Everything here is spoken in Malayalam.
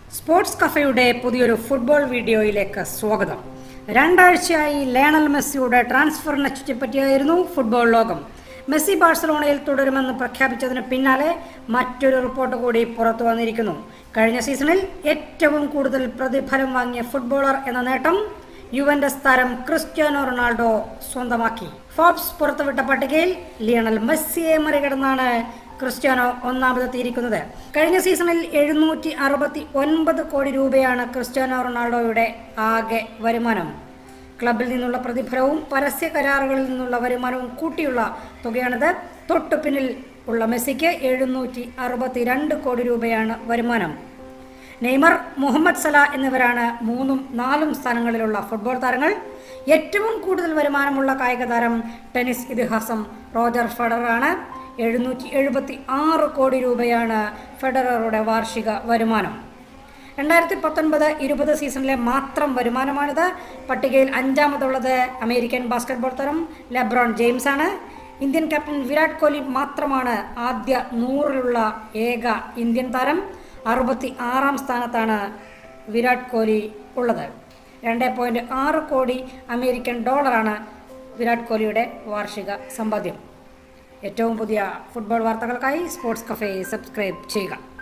സ്പോർട്സ് കഫയുടെ പുതിയൊരു ഫുട്ബോൾ വീഡിയോയിലേക്ക് സ്വാഗതം രണ്ടാഴ്ചയായി ലയണൽ മെസ്സിയുടെ ട്രാൻസ്ഫറിനെ ചുറ്റിപ്പറ്റിയായിരുന്നു ഫുട്ബോൾ ലോകം മെസ്സി ബാഴ്സലോണയിൽ തുടരുമെന്ന് പ്രഖ്യാപിച്ചതിന് പിന്നാലെ മറ്റൊരു റിപ്പോർട്ട് കൂടി പുറത്തു വന്നിരിക്കുന്നു കഴിഞ്ഞ സീസണിൽ ഏറ്റവും കൂടുതൽ പ്രതിഫലം വാങ്ങിയ ഫുട്ബോളർ എന്ന നേട്ടം യുവന്റസ് താരം ക്രിസ്ത്യാനോ റൊണാൾഡോ സ്വന്തമാക്കി ഫോബ്സ് പുറത്തുവിട്ട പട്ടികയിൽ ലിയണൽ മെസ്സിയെ മറികടന്നാണ് ക്രിസ്ത്യാനോ ഒന്നാമതെത്തിയിരിക്കുന്നത് കഴിഞ്ഞ സീസണിൽ എഴുന്നൂറ്റി അറുപത്തി ഒൻപത് കോടി രൂപയാണ് ക്രിസ്ത്യാനോ റൊണാൾഡോയുടെ ആകെ വരുമാനം ക്ലബിൽ നിന്നുള്ള പ്രതിഫലവും പരസ്യ കരാറുകളിൽ നിന്നുള്ള വരുമാനവും കൂട്ടിയുള്ള തുകയാണിത് തൊട്ടു പിന്നിൽ ഉള്ള മെസ്സിക്ക് എഴുന്നൂറ്റി അറുപത്തിരണ്ട് കോടി രൂപയാണ് വരുമാനം നെയ്മർ മുഹമ്മദ് സല എന്നിവരാണ് മൂന്നും നാലും സ്ഥാനങ്ങളിലുള്ള ഫുട്ബോൾ താരങ്ങൾ ഏറ്റവും കൂടുതൽ വരുമാനമുള്ള കായിക താരം ടെന്നീസ് ഇതിഹാസം റോജർ ഫെഡററാണ് എഴുന്നൂറ്റി എഴുപത്തി ആറ് കോടി രൂപയാണ് ഫെഡററുടെ വാർഷിക വരുമാനം രണ്ടായിരത്തി പത്തൊൻപത് ഇരുപത് സീസണിലെ മാത്രം വരുമാനമാണിത് പട്ടികയിൽ അഞ്ചാമതുള്ളത് അമേരിക്കൻ ബാസ്കറ്റ്ബോൾ താരം ലെബ്രോൺ ജെയിംസ് ആണ് ഇന്ത്യൻ ക്യാപ്റ്റൻ വിരാട് കോഹ്ലി മാത്രമാണ് ആദ്യ നൂറിലുള്ള ഏക ഇന്ത്യൻ താരം അറുപത്തി ആറാം സ്ഥാനത്താണ് വിരാട് കോഹ്ലി ഉള്ളത് രണ്ട് പോയിൻറ്റ് ആറ് കോടി അമേരിക്കൻ ഡോളറാണ് വിരാട് കോഹ്ലിയുടെ വാർഷിക സമ്പാദ്യം ഏറ്റവും പുതിയ ഫുട്ബോൾ വാർത്തകൾക്കായി സ്പോർട്സ് കഫേ സബ്സ്ക്രൈബ് ചെയ്യുക